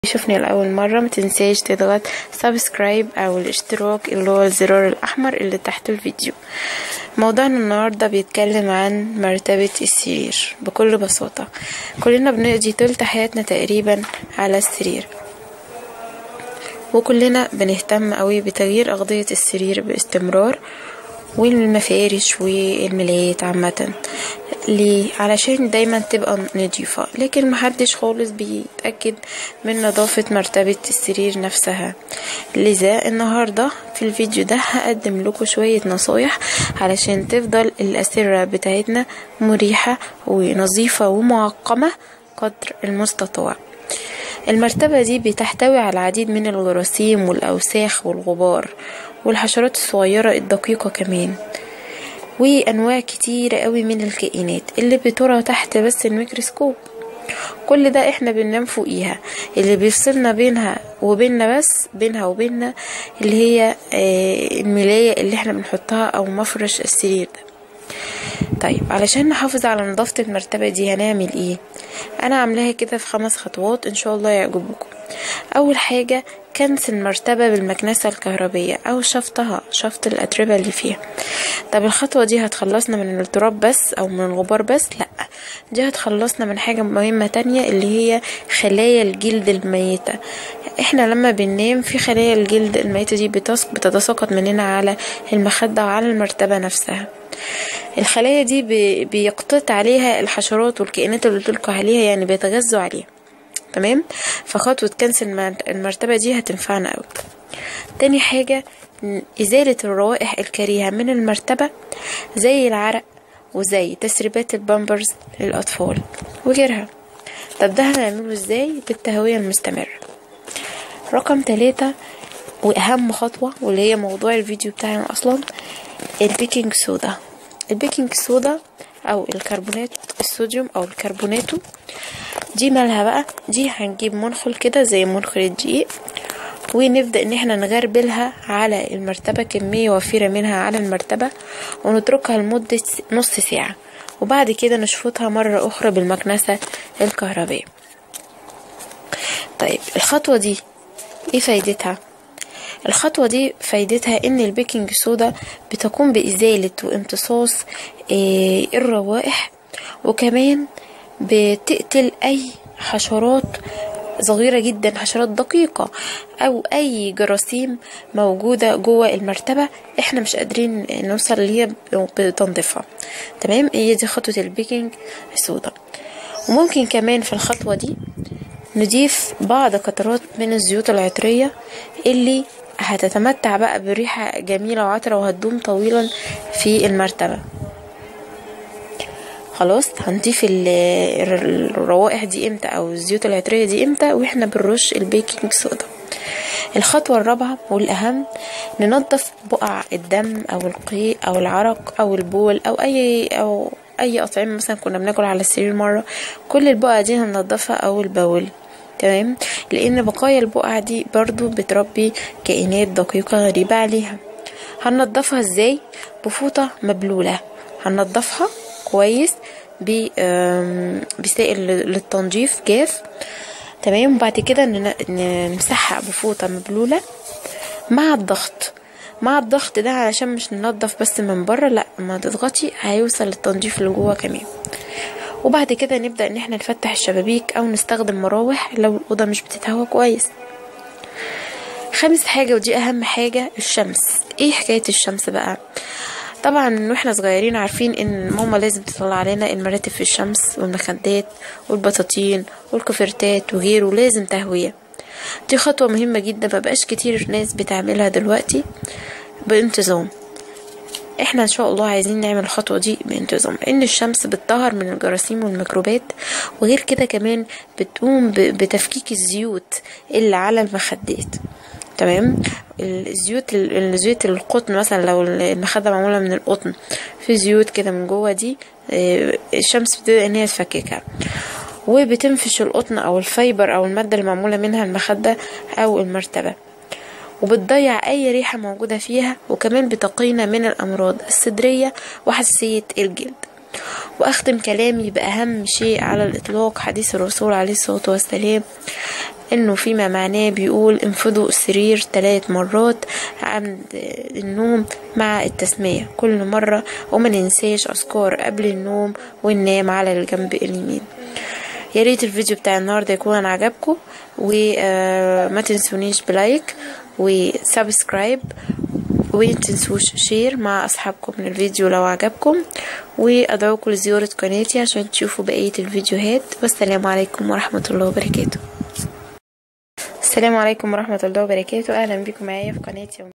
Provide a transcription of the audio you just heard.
يشوفني لأول مرة ما تنساش تضغط سبسكرايب أو الاشتراك اللي هو الزرار الأحمر اللي تحت الفيديو موضوعنا النهاردة بيتكلم عن مرتبة السرير بكل بساطة كلنا بنقضي تلت حياتنا تقريبا على السرير وكلنا بنهتم قوي بتغيير أغطية السرير باستمرار والمفارش والملايات عامة ليه علشان دايما تبقى نضيفة لكن محدش خالص بيتأكد من نظافة مرتبة السرير نفسها لذا النهاردة في الفيديو ده هقدم لكم شوية نصايح علشان تفضل الأسرة بتاعتنا مريحة ونظيفة ومعقمة قدر المستطاع المرتبة دي بتحتوي على العديد من الجراثيم والأوساخ والغبار والحشرات الصغيرة الدقيقة كمان وأنواع كتيرة قوي من الكائنات اللي بترى تحت بس الميكروسكوب كل ده احنا بننام فوقيها اللي بيفصلنا بينها وبيننا بس بينها وبيننا اللي هي الملاية اللي احنا بنحطها او مفرش السرير ده طيب علشان نحافظ على نظافة المرتبة دي هنعمل ايه انا عاملاها كده في خمس خطوات ان شاء الله يعجبكم اول حاجة كنس المرتبة بالمكنسة الكهربية او شفطها شفط الاتربة اللي فيها طب الخطوة دي هتخلصنا من التراب بس او من الغبار بس لا دي هتخلصنا من حاجة مهمة تانية اللي هي خلايا الجلد الميتة احنا لما بننام في خلايا الجلد الميتة دي بتتساقط مننا على المخدة وعلى المرتبة نفسها الخلايا دي بيقطط عليها الحشرات والكائنات اللي بتلقى عليها يعني بيتغذوا عليها تمام فخطوة كنس المرتبة دي هتنفعنا قوي تاني حاجة إزالة الروائح الكريهة من المرتبة زي العرق وزي تسريبات البامبرز للأطفال وغيرها طب ده هنعمله ازاي بالتهوية المستمرة رقم ثلاثة وأهم خطوة واللي هي موضوع الفيديو بتاعنا أصلا البيكنج سودا البيكنج سودا أو الكربونات الصوديوم أو الكربوناتو دي مالها بقى دي هنجيب منخل كده زي منخل الدقيق ونبدأ ان احنا نغربلها على المرتبة كمية وفيرة منها على المرتبة ونتركها لمدة نص ساعة وبعد كده نشفطها مرة أخرى بالمكنسة الكهربية طيب الخطوة دي ايه فايدتها الخطوة دي فايدتها ان البيكنج صودا بتقوم بإزالة وامتصاص إيه الروائح وكمان بتقتل أي حشرات صغيرة جدا حشرات دقيقة أو أي جراثيم موجودة جوه المرتبة احنا مش قادرين نوصل اللي هي بتنظيفها تمام هي دي خطوة البيكنج سودا وممكن كمان في الخطوة دي نضيف بعض قطرات من الزيوت العطرية اللي هتتمتع بقى بريحة جميلة وعطرة وهتدوم طويلا في المرتبة خلاص هنضيف الروائح دي امتى او الزيوت العطريه دي امتى واحنا بنرش البيكنج صودا الخطوة الرابعة والأهم ننظف بقع الدم أو القيء أو العرق أو البول أو أي أو أي أطعمة مثلا كنا بناكل على السرير مرة كل البقع دي هننضفها أو البول تمام لأن بقايا البقع دي برضو بتربي كائنات دقيقة غريبة عليها هننضفها ازاي بفوطة مبلولة هننضفها كويس بسائل للتنظيف جاف تمام وبعد كده نمسحها بفوطة مبلولة مع الضغط مع الضغط ده علشان مش ننضف بس من بره لا ما تضغطي هيوصل للتنظيف اللي جوه كمان وبعد كده نبدأ ان احنا نفتح الشبابيك او نستخدم مراوح لو الأوضة مش بتتهوى كويس خامس حاجة ودي أهم حاجة الشمس ايه حكاية الشمس بقى طبعا من واحنا صغيرين عارفين ان ماما لازم تطلع علينا المراتب في الشمس والمخدات والبطاطين والكوفرتات وغيره لازم تهوية دي خطوة مهمة جدا مبقاش كتير ناس بتعملها دلوقتي بانتظام احنا ان شاء الله عايزين نعمل الخطوة دي بانتظام لان الشمس بتطهر من الجراثيم والميكروبات وغير كده كمان بتقوم بتفكيك الزيوت اللي على المخدات تمام الزيوت الزيوت القطن مثلا لو المخدة معمولة من القطن في زيوت كده من جوه دي الشمس بتبدأ ان هي تفككها وبتنفش القطن او الفايبر او المادة اللي معمولة منها المخدة او المرتبة وبتضيع اي ريحة موجودة فيها وكمان بتقينا من الامراض الصدرية وحساسية الجلد وأختم كلامي بأهم شيء على الإطلاق حديث الرسول عليه الصلاة والسلام إنه فيما معناه بيقول انفضوا السرير ثلاث مرات عند النوم مع التسمية كل مرة وما ننساش أذكار قبل النوم وننام على الجنب اليمين يا ريت الفيديو بتاع النهارده يكون عجبكم وما تنسونيش بلايك وسبسكرايب ومتنسوش شير مع أصحابكم من الفيديو لو عجبكم وأدعوكم لزيارة قناتي عشان تشوفوا بقية الفيديوهات والسلام عليكم ورحمة الله وبركاته السلام عليكم ورحمة الله وبركاته أهلا بكم معايا في قناتي